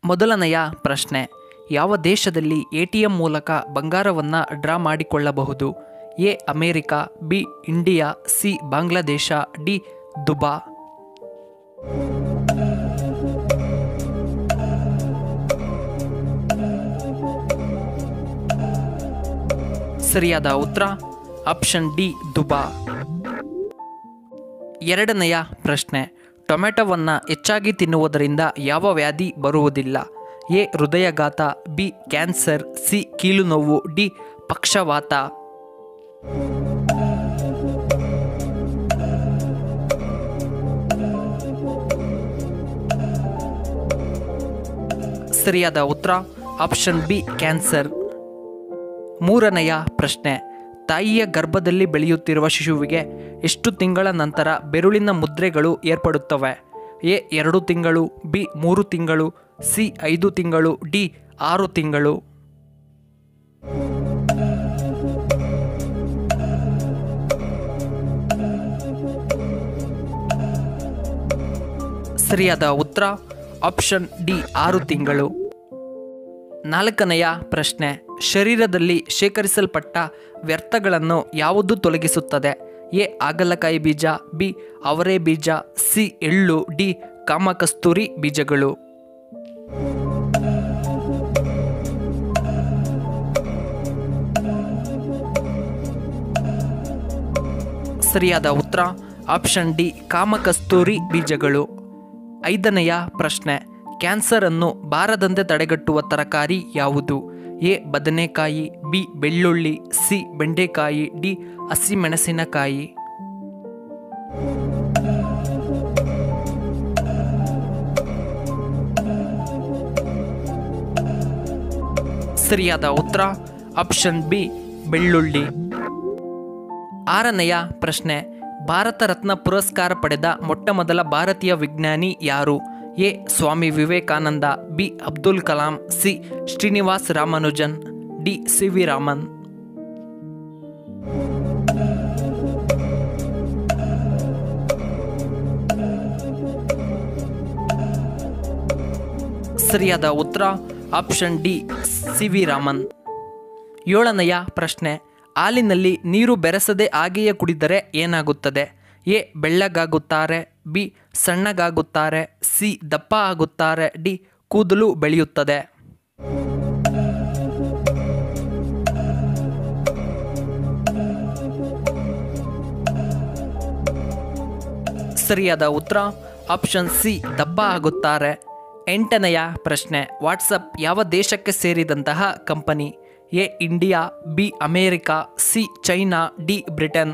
ಮೊದಲನೆಯ ಪ್ರಶ್ನೆ ಯಾವ ದೇಶದಲ್ಲಿ ಎ ಟಿ ಎಂ ಮೂಲಕ ಬಂಗಾರವನ್ನು ಡ್ರಾ ಮಾಡಿಕೊಳ್ಳಬಹುದು A America B India C Bangladesh D ದುಬಾ ಸರಿಯಾದ ಉತ್ತರ ಆಪ್ಷನ್ ಡಿ ದುಬಾ ಎರಡನೆಯ ಪ್ರಶ್ನೆ ಟೊಮೆಟೊವನ್ನು ಹೆಚ್ಚಾಗಿ ತಿನ್ನುವುದರಿಂದ ಯಾವ ವ್ಯಾಧಿ ಬರುವುದಿಲ್ಲ ಎ ಹೃದಯಘಾತ ಬಿ ಕ್ಯಾನ್ಸರ್ ಸಿ ಕೀಲು ನೋವು ಡಿ ಪಕ್ಷವಾತ ಸರಿಯಾದ ಉತ್ತರ ಆಪ್ಷನ್ ಬಿ ಕ್ಯಾನ್ಸರ್ ಮೂರನೆಯ ಪ್ರಶ್ನೆ ತಾಯಿಯ ಗರ್ಭದಲ್ಲಿ ಬೆಳೆಯುತ್ತಿರುವ ಶಿಶುವಿಗೆ ಎಷ್ಟು ತಿಂಗಳ ನಂತರ ಬೆರುಳಿನ ಮುದ್ರೆಗಳು ಏರ್ಪಡುತ್ತವೆ ಎ ಎರಡು ತಿಂಗಳು ಬಿ ಮೂರು ತಿಂಗಳು ಸಿ ಐದು ತಿಂಗಳು ಡಿ ಆರು ತಿಂಗಳು ಸರಿಯಾದ ಉತ್ತರ ಆಪ್ಷನ್ ಡಿ ಆರು ತಿಂಗಳು ನಾಲ್ಕನೆಯ ಪ್ರಶ್ನೆ ಶರೀರದಲ್ಲಿ ಶೇಖರಿಸಲ್ಪಟ್ಟ ವ್ಯರ್ಥಗಳನ್ನು ಯಾವುದು ತೊಲಗಿಸುತ್ತದೆ ಎ ಆಗಲಕಾಯಿ ಬೀಜ ಬಿ ಅವರೆ ಬೀಜ ಸಿ ಎಳ್ಳು ಡಿ ಕಾಮಕಸ್ತೂರಿ ಬೀಜಗಳು ಸರಿಯಾದ ಉತ್ತರ ಆಪ್ಷನ್ ಡಿ ಕಾಮಕಸ್ತೂರಿ ಬೀಜಗಳು ಐದನೆಯ ಪ್ರಶ್ನೆ ಕ್ಯಾನ್ಸರ್ ಅನ್ನು ಬಾರದಂತೆ ತಡೆಗಟ್ಟುವ ತರಕಾರಿ ಯಾವುದು ಎ ಬದನೆಕಾಯಿ ಬಿ ಬೆಳ್ಳುಳ್ಳಿ ಸಿ ಬೆಂಡೆಕಾಯಿ ಡಿ ಹಸಿಮೆಣಸಿನಕಾಯಿ ಸರಿಯಾದ ಉತ್ತರ ಆಪ್ಷನ್ ಬಿ ಬೆಳ್ಳುಳ್ಳಿ ಆರನೆಯ ಪ್ರಶ್ನೆ ಭಾರತ ರತ್ನ ಪುರಸ್ಕಾರ ಪಡೆದ ಮೊಟ್ಟಮೊದಲ ಭಾರತೀಯ ವಿಜ್ಞಾನಿ ಯಾರು A Swami Vivekananda B Abdul Kalam C Srinivas Ramanujan D C V Raman ಸರಿಯಾದ ಉತ್ತರ ಆಪ್ಷನ್ ಡಿ ಸಿ ವಿ ರಾಮನ್ ಏಳನೆಯ ಪ್ರಶ್ನೆ ಹಾಲಿನಲ್ಲಿ ನೀರು ಬೆರೆಸದೆ ಹಾಗೆಯೇ ಕುಡಿದರೆ ಏನಾಗುತ್ತದೆ ಎ ಬೆಳ್ಳಗಾಗುತ್ತಾರೆ ಬಿ ಸಣ್ಣಗಾಗುತ್ತಾರೆ ಸಿ ದಪ್ಪ ಆಗುತ್ತಾರೆ ಡಿ ಕೂದಲು ಬೆಳೆಯುತ್ತದೆ ಸರಿಯಾದ ಉತ್ತರ ಆಪ್ಷನ್ ಸಿ ದಪ್ಪ ಆಗುತ್ತಾರೆ ಎಂಟನೆಯ ಪ್ರಶ್ನೆ ವಾಟ್ಸಪ್ ಯಾವ ದೇಶಕ್ಕೆ ಸೇರಿದಂತಹ company A India B America C China D Britain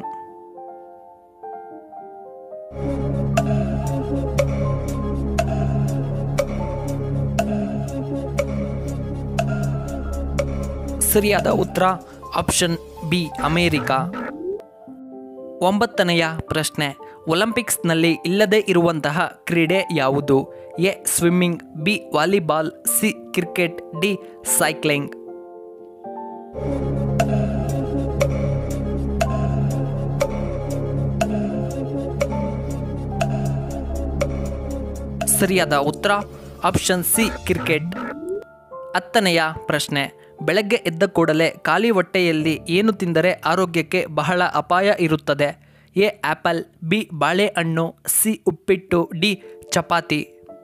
ಸರಿಯಾದ ಉತ್ತರ ಆಪ್ಷನ್ ಬಿ ಅಮೇರಿಕಾ ಒಂಬತ್ತನೆಯ ಪ್ರಶ್ನೆ ಒಲಿಂಪಿಕ್ಸ್ನಲ್ಲಿ ಇಲ್ಲದೇ ಇರುವಂತಹ ಕ್ರೀಡೆ ಯಾವುದು A swimming B volleyball C cricket D cycling ಸರಿಯಾದ ಉತ್ತರ ಆಪ್ಷನ್ ಸಿ ಕ್ರಿಕೆಟ್ ಹತ್ತನೆಯ ಪ್ರಶ್ನೆ ಬೆಳಗ್ಗೆ ಎದ್ದ ಕೂಡಲೇ ಖಾಲಿ ಹೊಟ್ಟೆಯಲ್ಲಿ ಏನು ತಿಂದರೆ ಆರೋಗ್ಯಕ್ಕೆ ಬಹಳ ಅಪಾಯ ಇರುತ್ತದೆ ಎ ಆ್ಯಪಲ್ ಬಿ ಬಾಳೆಹಣ್ಣು ಸಿ ಉಪ್ಪಿಟ್ಟು ಡಿ ಚಪಾತಿ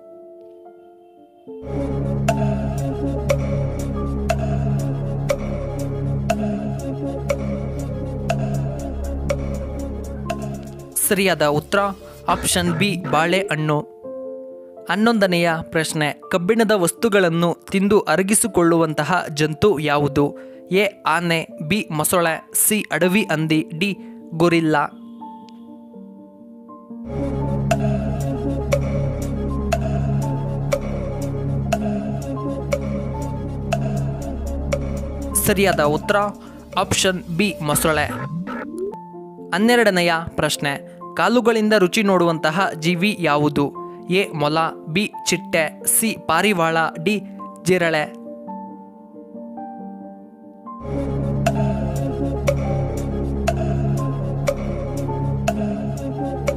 ಸರಿಯಾದ ಉತ್ತರ ಆಪ್ಷನ್ ಬಿ ಬಾಳೆಹಣ್ಣು ಹನ್ನೊಂದನೆಯ ಪ್ರಶ್ನೆ ಕಬ್ಬಿಣದ ವಸ್ತುಗಳನ್ನು ತಿಂದು ಅರಗಿಸಿಕೊಳ್ಳುವಂತಹ ಜಂತು ಯಾವುದು ಎ ಆನೆ ಬಿ ಮೊಸಳೆ ಸಿ ಅಡವಿ ಹಂದಿ ಡಿ ಗೊರಿಲ್ಲಾ ಸರಿಯಾದ ಉತ್ತರ ಆಪ್ಷನ್ ಬಿ ಮೊಸಳೆ ಹನ್ನೆರಡನೆಯ ಪ್ರಶ್ನೆ ಕಾಲುಗಳಿಂದ ರುಚಿ ನೋಡುವಂತಹ ಜೀವಿ ಯಾವುದು ಎ ಮೊಲ ಬಿ ಚಿಟ್ಟೆ ಸಿ ಪಾರಿವಾಳ ಡಿ ಜಿರಳೆ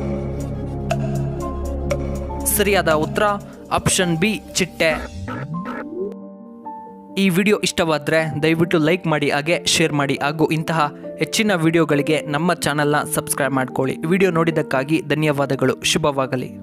ಸರಿಯಾದ ಉತ್ತರ ಆಪ್ಷನ್ ಬಿ ಚಿಟ್ಟೆ ಈ ವಿಡಿಯೋ ಇಷ್ಟವಾದರೆ ದಯವಿಟ್ಟು ಲೈಕ್ ಮಾಡಿ ಹಾಗೆ ಶೇರ್ ಮಾಡಿ ಹಾಗೂ ಇಂತಹ ಹೆಚ್ಚಿನ ವಿಡಿಯೋಗಳಿಗೆ ನಮ್ಮ ಚಾನಲ್ನ ಸಬ್ಸ್ಕ್ರೈಬ್ ಮಾಡ್ಕೊಳ್ಳಿ ವಿಡಿಯೋ ನೋಡಿದ್ದಕ್ಕಾಗಿ ಧನ್ಯವಾದಗಳು ಶುಭವಾಗಲಿ